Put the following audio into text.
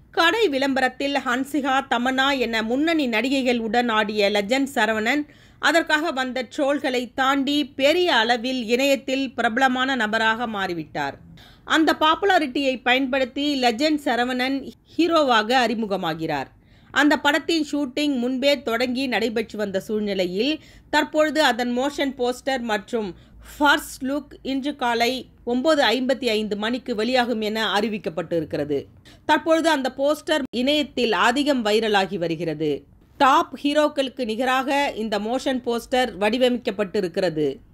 கடை விளம்பரத்தில் ஹன்சிகா தமன்னா என முன்னணி நடிகைகள் உடன் ஆடிய லெஜண்ட் சரவணன் அதற்காக வந்த ட்ரோல்களை தாண்டி பெரிய அளவில் இணையத்தில் பிரபலமான நபராக மாறிவிட்டார் அந்த பாப்புலாரிட்டியை பயன்படுத்தி லெஜண்ட் சரவணன் ஹீரோவாக அறிமுகமாகிறார் அந்த படத்தின் ஷூட்டிங் முன்பே தொடங்கி நடைபெற்று வந்த சூழ்நிலையில் தற்பொழுது அதன் மோஷன் போஸ்டர் மற்றும் ஃபர்ஸ்ட் லுக் இன்று காலை ஒன்பது ஐம்பத்தி ஐந்து மணிக்கு வெளியாகும் என அறிவிக்கப்பட்டு இருக்கிறது தற்பொழுது அந்த போஸ்டர் இணையத்தில் அதிகம் வைரலாகி வருகிறது டாப் ஹீரோக்களுக்கு நிகராக இந்த மோஷன் போஸ்டர் வடிவமைக்கப்பட்டு இருக்கிறது